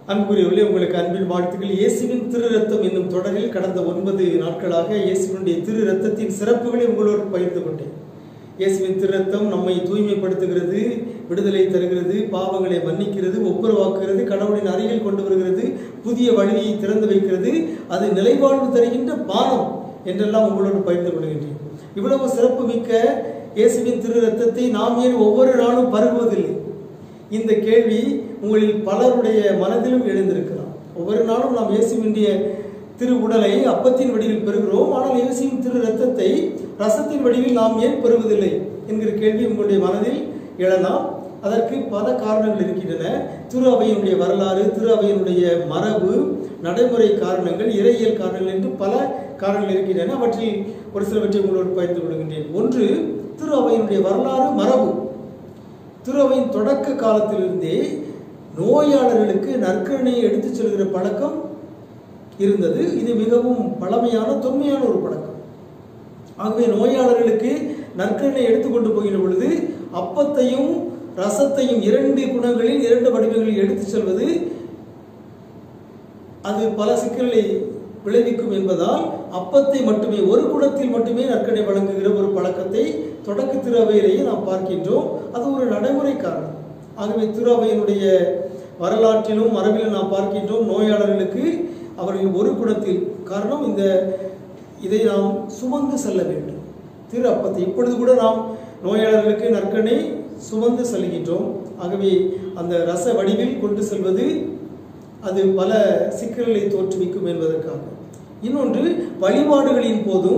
அன்புக்குரியவர்களே உங்களுக்கு அன்பின் வாழ்த்துக்கள் இயேசுவின் திரு ரத்தம் என்னும் தொடரில் கடந்த ஒன்பது நாட்களாக இயேசுவினுடைய திரு ரத்தத்தின் சிறப்புகளை உங்களோடு பகிர்ந்து கொண்டேன் இயேசுவின் திரு ரத்தம் நம்மை தூய்மைப்படுத்துகிறது விடுதலை தருகிறது பாவங்களை மன்னிக்கிறது ஒப்புரவாக்குகிறது கடவுளின் அருகில் கொண்டு வருகிறது புதிய வழியை திறந்து வைக்கிறது அது நிலைவாழ்வு தருகின்ற பானம் என்றெல்லாம் உங்களோடு பகிர்ந்து கொள்கின்றேன் இவ்வளவு சிறப்பு மிக்க இயேசுவின் திரு ரத்தத்தை நாம் ஏன் ஒவ்வொரு நாளும் பருகுவதில்லை இந்த கேள்வி உங்களில் பலருடைய மனதிலும் எழுந்திருக்கலாம் ஒவ்வொரு நாளும் நாம் இயேசுவினுடைய திரு உடலை அப்பத்தின் வடிவில் பெறுகிறோம் ஆனால் இயேசுவின் திரு ரத்தத்தை ரசத்தின் வடிவில் நாம் ஏன் பெறுவதில்லை என்கிற கேள்வி உங்களுடைய மனதில் எழலாம் அதற்கு பல காரணங்கள் இருக்கின்றன திரு அவையினுடைய வரலாறு திரு அவையினுடைய மரபு நடைமுறை காரணங்கள் இறையியல் காரணங்கள் என்று பல காரணங்கள் இருக்கின்றன அவற்றில் ஒரு சிலவற்றை உங்களோடு பகிர்ந்து கொள்கின்றேன் ஒன்று திரு அவையினுடைய வரலாறு மரபு திருவையின் தொடக்க காலத்திலிருந்தே நோயாளர்களுக்கு நற்கரணையை எடுத்துச் செல்கிற பழக்கம் இருந்தது இது மிகவும் பழமையான தொன்மையான ஒரு பழக்கம் ஆகவே நோயாளர்களுக்கு நற்கரனை எடுத்துக்கொண்டு போகிற பொழுது அப்பத்தையும் ரசத்தையும் இரண்டு குணங்களில் இரண்டு வடிவங்களில் எடுத்துச் செல்வது அது பல சிக்கல்களை விளைவிக்கும் என்பதால் அப்பத்தை மட்டுமே ஒரு குடத்தில் மட்டுமே நற்கடை வழங்குகிற ஒரு பழக்கத்தை தொடக்க திருவையிலேயே நாம் பார்க்கின்றோம் அது ஒரு நடைமுறை காரணம் ஆகவே திருவையினுடைய வரலாற்றிலும் மரபிலும் நாம் பார்க்கின்றோம் நோயாளர்களுக்கு அவர்கள் ஒரு குடத்தில் காரணம் இந்த இதை நாம் சுமந்து செல்ல வேண்டும் திரு அப்பத்தை இப்பொழுது கூட நாம் நோயாளர்களுக்கு நற்கனை சுமந்து செல்கின்றோம் ஆகவே அந்த ரச வடிவில் கொண்டு செல்வது அது பல சிக்கல்களை தோற்றுவிக்கும் என்பதற்காக இன்னொன்று வழிபாடுகளின் போதும்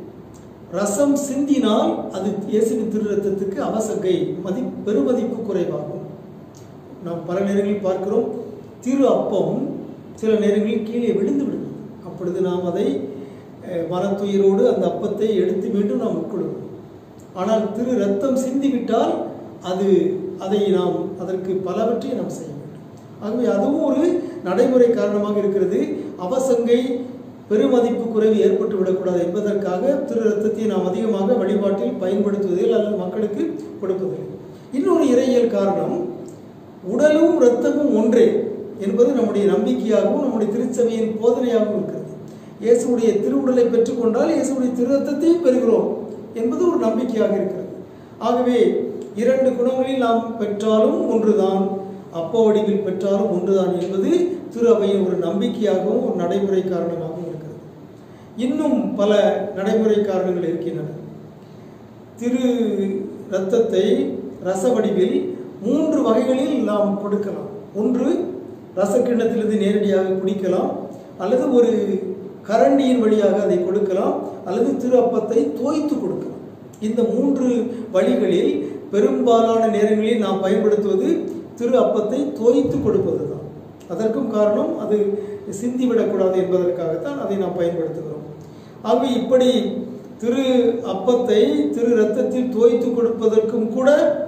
ரசம் சிந்தினால் அது இயேசுவின் திரு ரத்தத்துக்கு அவசகை மதி பெருமதிப்பு குறைவாகும் நாம் பல நேரங்களில் பார்க்கிறோம் திரு அப்பம் சில நேரங்களில் கீழே விழுந்து விடுகிறது அப்பொழுது நாம் அதை அஹ், மனத்துயிரோடு அந்த அப்பத்தை எடுத்து மீண்டும் நாம் உட்கொள்வோம் ஆனால் திரு ரத்தம் சிந்திவிட்டால் அது அதை நாம் அதற்கு பலவற்றை நாம் செய்ய வேண்டும் ஆகவே அதுவும் ஒரு நடைமுறை காரணமாக இருக்கிறது அவசங்கை பெருமதிப்பு குறைவு ஏற்பட்டு விடக்கூடாது என்பதற்காக திரு ரத்தத்தை நாம் அதிகமாக வழிபாட்டில் பயன்படுத்துவதில் அல்லது மக்களுக்கு கொடுப்பதில்லை இன்னொரு இறையியல் காரணம் உடலும் இரத்தமும் ஒன்றே என்பது நம்முடைய நம்பிக்கையாகவும் நம்முடைய திருச்சபையின் போதனையாகவும் இருக்கிறது இயேசுடைய திருவுடலை பெற்றுக்கொண்டால் இயேசுடைய திரு ரத்தத்தையும் பெறுகிறோம் என்பது ஒரு நம்பிக்கையாக இருக்கிறது ஆகவே இரண்டு குணங்களில் நாம் பெற்றாலும் ஒன்றுதான் அப்ப வடிவில் பெற்றாலும் ஒன்றுதான் என்பது திரு அவையின் ஒரு நம்பிக்கையாகவும் ஒரு நடைமுறை காரணமாகவும் இருக்கிறது இன்னும் பல நடைமுறை காரணங்கள் இருக்கின்றன திரு இரத்தத்தை ரச வடிவில் மூன்று வகைகளில் நாம் கொடுக்கலாம் ஒன்று ரசக்கிண்ணத்திலிருந்து நேரடியாக குடிக்கலாம் அல்லது ஒரு கரண்டியின் வழியாக அதை கொடுக்கலாம் அல்லது திரு அப்பத்தை தோய்த்து கொடுக்கலாம் இந்த மூன்று வழிகளில் பெரும்பாலான நேரங்களில் நாம் பயன்படுத்துவது திரு அப்பத்தை தோய்த்து கொடுப்பது தான் அதற்கும் காரணம் அது சிந்திவிடக்கூடாது என்பதற்காகத்தான் அதை நாம் பயன்படுத்துகிறோம் ஆகவே இப்படி திரு அப்பத்தை திரு ரத்தத்தில் தோய்த்து கொடுப்பதற்கும் கூட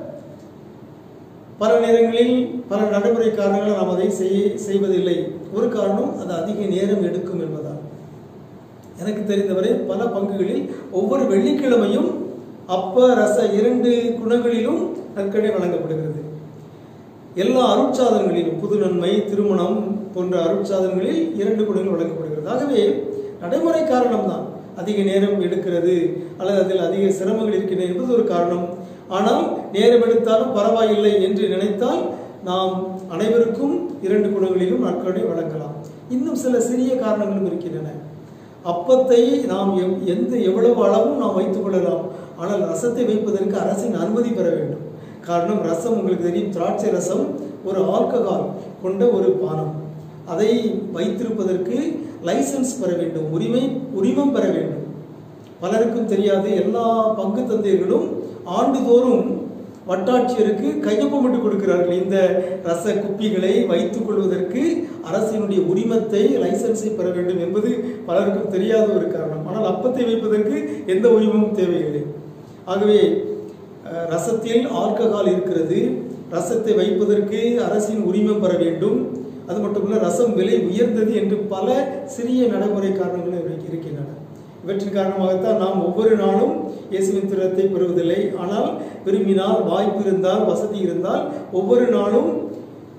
பல நேரங்களில் பல நடைமுறை காரணங்களால் நாம் அதை செய்ய செய்வதில்லை ஒரு காரணம் அது அதிக நேரம் எடுக்கும் என்பதால் எனக்கு தெரிந்தவரை பல பங்குகளில் ஒவ்வொரு வெள்ளிக்கிழமையும் அப்ப ரச இரண்டு குணங்களிலும் நற்கடை வழங்கப்படுகிறது எல்லா அருட்சாதனங்களிலும் புது நன்மை திருமணம் போன்ற அருட்சாதனங்களில் இரண்டு குணங்கள் வழங்கப்படுகிறது ஆகவே நடைமுறை காரணம்தான் அதிக நேரம் எடுக்கிறது அல்லது அதில் அதிக சிரமங்கள் இருக்கின்றன என்பது ஒரு காரணம் ஆனால் நேரம் எடுத்தாலும் பரவாயில்லை என்று நினைத்தால் நாம் அனைவருக்கும் இரண்டு குணங்களிலும் நற்கடை வழங்கலாம் இன்னும் சில சிறிய காரணங்களும் இருக்கின்றன அப்பத்தை நாம் எவ்- எந்த எவ்வளவு அளவும் நாம் வைத்துக் கொள்ளலாம் ஆனால் ரசத்தை வைப்பதற்கு அரசின் அனுமதி பெற வேண்டும் காரணம் ரசம் உங்களுக்கு தெரியும் திராட்சை ரசம் ஒரு ஆல்கஹால் கொண்ட ஒரு பானம் அதை வைத்திருப்பதற்கு லைசன்ஸ் பெற வேண்டும் உரிமை உரிமம் பெற வேண்டும் பலருக்கும் தெரியாது எல்லா பங்கு தந்தையர்களும் ஆண்டுதோறும் வட்டாட்சியருக்கு கையொப்பமிட்டு கொடுக்கிறார்கள் இந்த ரச குப்பிகளை வைத்துக் கொள்வதற்கு அரசினுடைய உரிமத்தை லைசன்ஸை பெற வேண்டும் என்பது பலருக்கும் தெரியாத ஒரு காரணம் ஆனால் அப்பத்தை வைப்பதற்கு எந்த உரிமமும் தேவையில்லை ஆகவே அஹ், ரசத்தில் ஆல்கஹால் இருக்கிறது ரசத்தை வைப்பதற்கு அரசின் உரிமம் பெற வேண்டும் அது மட்டுமல்ல ரசம் விலை உயர்ந்தது என்று பல சிறிய நடைமுறை காரணங்களும் இருக்கு- இருக்கின்றன இவற்றின் காரணமாகத்தான் நாம் ஒவ்வொரு நாளும் இயேசுவின் திரத்தை பெறுவதில்லை ஆனால் விரும்பினால் வாய்ப்பு இருந்தால் வசதி இருந்தால் ஒவ்வொரு நாளும்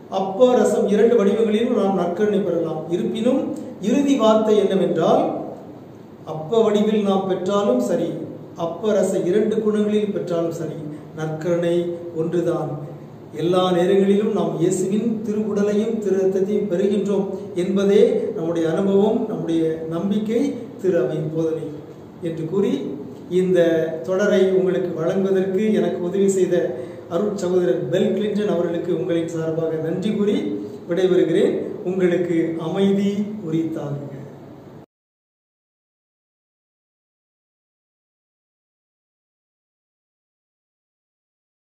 அப்ப ரசம் இரண்டு வடிவங்களிலும் நாம் நற்கருணை பெறலாம் இருப்பினும் இறுதி வார்த்தை என்னவென்றால் அப்ப வடிவில் நாம் பெற்றாலும் சரி அப்ப ரச இரண்டு குணங்களில் பெற்றாலும் சரி நற்கருணை ஒன்றுதான் எல்லா நேரங்களிலும் நாம் இயேசுவின் திருவுடலையும் திரு ரத்தத்தையும் பெறுகின்றோம் என்பதே நம்முடைய அனுபவம் நம்முடைய நம்பிக்கை திரு அவையின் போதனை என்று கூறி இந்த தொடரை உங்களுக்கு வழங்குவதற்கு எனக்கு உதவி செய்த அருட் சகோதரர் பெல் கிளின்டன் அவர்களுக்கு உங்களின் சார்பாக நன்றி கூறி விடைபெறுகிறேன் உங்களுக்கு அமைதி உரித்தாகுங்க